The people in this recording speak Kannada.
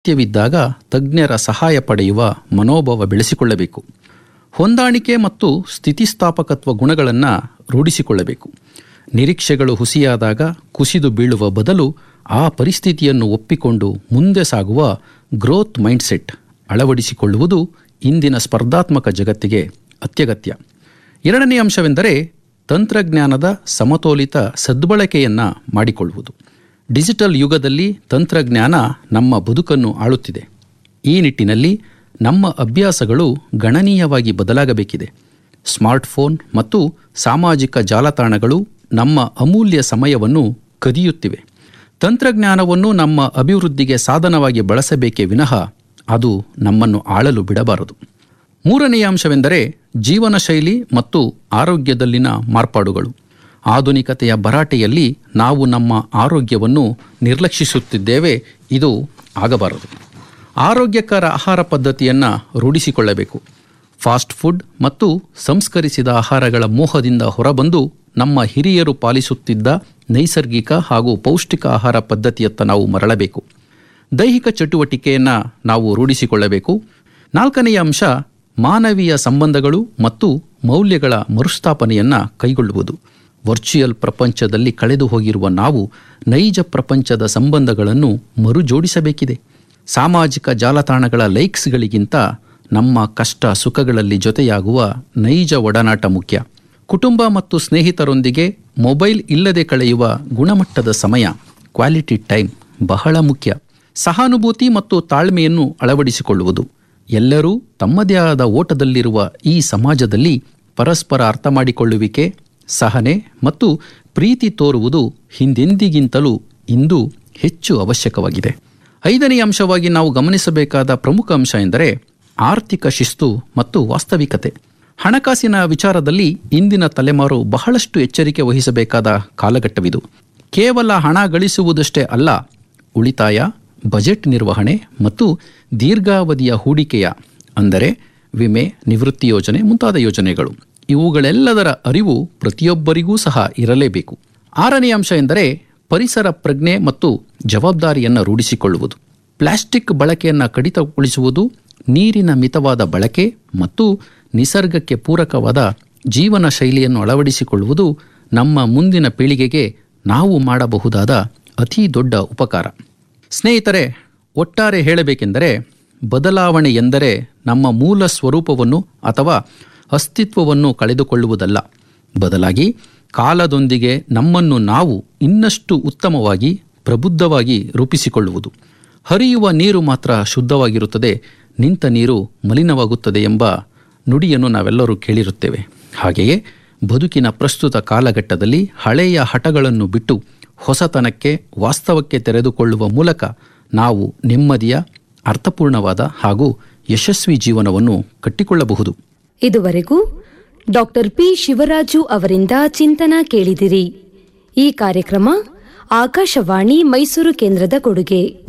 ಅಗತ್ಯವಿದ್ದಾಗ ತಜ್ಞರ ಸಹಾಯ ಪಡೆಯುವ ಮನೋಭಾವ ಬೆಳೆಸಿಕೊಳ್ಳಬೇಕು ಹೊಂದಾಣಿಕೆ ಮತ್ತು ಸ್ಥಿತಿಸ್ಥಾಪಕತ್ವ ಗುಣಗಳನ್ನು ರೂಢಿಸಿಕೊಳ್ಳಬೇಕು ನಿರೀಕ್ಷೆಗಳು ಹುಸಿಯಾದಾಗ ಕುಸಿದು ಬೀಳುವ ಬದಲು ಆ ಪರಿಸ್ಥಿತಿಯನ್ನು ಒಪ್ಪಿಕೊಂಡು ಮುಂದೆ ಸಾಗುವ ಗ್ರೋತ್ ಮೈಂಡ್ಸೆಟ್ ಅಳವಡಿಸಿಕೊಳ್ಳುವುದು ಇಂದಿನ ಸ್ಪರ್ಧಾತ್ಮಕ ಜಗತ್ತಿಗೆ ಅತ್ಯಗತ್ಯ ಎರಡನೇ ಅಂಶವೆಂದರೆ ತಂತ್ರಜ್ಞಾನದ ಸಮತೋಲಿತ ಸದ್ಬಳಕೆಯನ್ನು ಮಾಡಿಕೊಳ್ಳುವುದು ಡಿಜಿಟಲ್ ಯುಗದಲ್ಲಿ ತಂತ್ರಜ್ಞಾನ ನಮ್ಮ ಬದುಕನ್ನು ಆಳುತ್ತಿದೆ ಈ ನಿಟ್ಟಿನಲ್ಲಿ ನಮ್ಮ ಅಭ್ಯಾಸಗಳು ಗಣನೀಯವಾಗಿ ಬದಲಾಗಬೇಕಿದೆ ಸ್ಮಾರ್ಟ್ಫೋನ್ ಮತ್ತು ಸಾಮಾಜಿಕ ಜಾಲತಾಣಗಳು ನಮ್ಮ ಅಮೂಲ್ಯ ಸಮಯವನ್ನು ಕದಿಯುತ್ತಿವೆ ತಂತ್ರಜ್ಞಾನವನ್ನು ನಮ್ಮ ಅಭಿವೃದ್ಧಿಗೆ ಸಾಧನವಾಗಿ ಬಳಸಬೇಕೇ ವಿನಃ ಅದು ನಮ್ಮನ್ನು ಆಳಲು ಬಿಡಬಾರದು ಮೂರನೆಯ ಅಂಶವೆಂದರೆ ಜೀವನ ಶೈಲಿ ಮತ್ತು ಆರೋಗ್ಯದಲ್ಲಿನ ಮಾರ್ಪಾಡುಗಳು ಆಧುನಿಕತೆಯ ಭರಾಟೆಯಲ್ಲಿ ನಾವು ನಮ್ಮ ಆರೋಗ್ಯವನ್ನು ನಿರ್ಲಕ್ಷಿಸುತ್ತಿದ್ದೇವೆ ಇದು ಆಗಬಾರದು ಆರೋಗ್ಯಕರ ಆಹಾರ ಪದ್ಧತಿಯನ್ನು ರೂಢಿಸಿಕೊಳ್ಳಬೇಕು ಫಾಸ್ಟ್ ಫುಡ್ ಮತ್ತು ಸಂಸ್ಕರಿಸಿದ ಆಹಾರಗಳ ಮೋಹದಿಂದ ಹೊರಬಂದು ನಮ್ಮ ಹಿರಿಯರು ಪಾಲಿಸುತ್ತಿದ್ದ ನೈಸರ್ಗಿಕ ಹಾಗೂ ಪೌಷ್ಟಿಕ ಆಹಾರ ಪದ್ಧತಿಯತ್ತ ನಾವು ಮರಳಬೇಕು ದೈಹಿಕ ಚಟುವಟಿಕೆಯನ್ನು ನಾವು ರೂಢಿಸಿಕೊಳ್ಳಬೇಕು ನಾಲ್ಕನೆಯ ಅಂಶ ಮಾನವೀಯ ಸಂಬಂಧಗಳು ಮತ್ತು ಮೌಲ್ಯಗಳ ಮರುಸ್ಥಾಪನೆಯನ್ನು ಕೈಗೊಳ್ಳುವುದು ವರ್ಚುಯಲ್ ಪ್ರಪಂಚದಲ್ಲಿ ಕಳೆದು ಹೋಗಿರುವ ನಾವು ನೈಜ ಪ್ರಪಂಚದ ಸಂಬಂಧಗಳನ್ನು ಮರುಜೋಡಿಸಬೇಕಿದೆ ಸಾಮಾಜಿಕ ಜಾಲತಾಣಗಳ ಲೈಕ್ಸ್ಗಳಿಗಿಂತ ನಮ್ಮ ಕಷ್ಟ ಸುಖಗಳಲ್ಲಿ ಜೊತೆಯಾಗುವ ನೈಜ ಒಡನಾಟ ಮುಖ್ಯ ಕುಟುಂಬ ಮತ್ತು ಸ್ನೇಹಿತರೊಂದಿಗೆ ಮೊಬೈಲ್ ಇಲ್ಲದೆ ಕಳೆಯುವ ಗುಣಮಟ್ಟದ ಸಮಯ ಕ್ವಾಲಿಟಿ ಟೈಮ್ ಬಹಳ ಮುಖ್ಯ ಸಹಾನುಭೂತಿ ಮತ್ತು ತಾಳ್ಮೆಯನ್ನು ಅಳವಡಿಸಿಕೊಳ್ಳುವುದು ಎಲ್ಲರೂ ತಮ್ಮದೇ ಆದ ಓಟದಲ್ಲಿರುವ ಈ ಸಮಾಜದಲ್ಲಿ ಪರಸ್ಪರ ಅರ್ಥ ಮಾಡಿಕೊಳ್ಳುವಿಕೆ ಸಹನೆ ಮತ್ತು ಪ್ರೀತಿ ತೋರುವುದು ಹಿಂದೆಂದಿಗಿಂತಲೂ ಇಂದು ಹೆಚ್ಚು ಅವಶ್ಯಕವಾಗಿದೆ ಐದನೇ ಅಂಶವಾಗಿ ನಾವು ಗಮನಿಸಬೇಕಾದ ಪ್ರಮುಖ ಅಂಶ ಎಂದರೆ ಆರ್ಥಿಕ ಶಿಸ್ತು ಮತ್ತು ವಾಸ್ತವಿಕತೆ ಹಣಕಾಸಿನ ವಿಚಾರದಲ್ಲಿ ಇಂದಿನ ತಲೆಮಾರು ಬಹಳಷ್ಟು ಎಚ್ಚರಿಕೆ ವಹಿಸಬೇಕಾದ ಕಾಲಘಟ್ಟವಿದು ಕೇವಲ ಹಣ ಗಳಿಸುವುದಷ್ಟೇ ಅಲ್ಲ ಉಳಿತಾಯ ಬಜೆಟ್ ನಿರ್ವಹಣೆ ಮತ್ತು ದೀರ್ಘಾವಧಿಯ ಹೂಡಿಕೆಯ ಅಂದರೆ ವಿಮೆ ನಿವೃತ್ತಿ ಯೋಜನೆ ಮುಂತಾದ ಯೋಜನೆಗಳು ಇವುಗಳೆಲ್ಲದರ ಅರಿವು ಪ್ರತಿಯೊಬ್ಬರಿಗೂ ಸಹ ಇರಲೇಬೇಕು ಆರನೇ ಅಂಶ ಎಂದರೆ ಪರಿಸರ ಪ್ರಜ್ಞೆ ಮತ್ತು ಜವಾಬ್ದಾರಿಯನ್ನು ರೂಢಿಸಿಕೊಳ್ಳುವುದು ಪ್ಲಾಸ್ಟಿಕ್ ಬಳಕೆಯನ್ನು ಕಡಿತಗೊಳಿಸುವುದು ನೀರಿನ ಮಿತವಾದ ಬಳಕೆ ಮತ್ತು ನಿಸರ್ಗಕ್ಕೆ ಪೂರಕವಾದ ಜೀವನ ಶೈಲಿಯನ್ನು ಅಳವಡಿಸಿಕೊಳ್ಳುವುದು ನಮ್ಮ ಮುಂದಿನ ಪೀಳಿಗೆಗೆ ನಾವು ಮಾಡಬಹುದಾದ ಅತಿ ದೊಡ್ಡ ಉಪಕಾರ ಸ್ನೇಹಿತರೆ ಒಟ್ಟಾರೆ ಹೇಳಬೇಕೆಂದರೆ ಬದಲಾವಣೆ ಎಂದರೆ ನಮ್ಮ ಮೂಲ ಸ್ವರೂಪವನ್ನು ಅಥವಾ ಅಸ್ತಿತ್ವವನ್ನು ಕಳೆದುಕೊಳ್ಳುವುದಲ್ಲ ಬದಲಾಗಿ ಕಾಲದೊಂದಿಗೆ ನಮ್ಮನ್ನು ನಾವು ಇನ್ನಷ್ಟು ಉತ್ತಮವಾಗಿ ಪ್ರಬುದ್ಧವಾಗಿ ರೂಪಿಸಿಕೊಳ್ಳುವುದು ಹರಿಯುವ ನೀರು ಮಾತ್ರ ಶುದ್ಧವಾಗಿರುತ್ತದೆ ನಿಂತ ನೀರು ಮಲಿನವಾಗುತ್ತದೆ ಎಂಬ ನುಡಿಯನ್ನು ನಾವೆಲ್ಲರೂ ಕೇಳಿರುತ್ತೇವೆ ಹಾಗೆಯೇ ಬದುಕಿನ ಪ್ರಸ್ತುತ ಕಾಲಘಟ್ಟದಲ್ಲಿ ಹಳೆಯ ಹಠಗಳನ್ನು ಬಿಟ್ಟು ಹೊಸತನಕ್ಕೆ ವಾಸ್ತವಕ್ಕೆ ತೆರೆದುಕೊಳ್ಳುವ ಮೂಲಕ ನಾವು ನೆಮ್ಮದಿಯ ಅರ್ಥಪೂರ್ಣವಾದ ಹಾಗೂ ಯಶಸ್ವಿ ಜೀವನವನ್ನು ಕಟ್ಟಿಕೊಳ್ಳಬಹುದು ಇದುವರೆಗೂ ಡಾಕ್ಟರ್ ಪಿ ಶಿವರಾಜು ಅವರಿಂದ ಚಿಂತನ ಕೇಳಿದಿರಿ ಈ ಕಾರ್ಯಕ್ರಮ ಆಕಾಶವಾಣಿ ಮೈಸೂರು ಕೇಂದ್ರದ ಕೊಡುಗೆ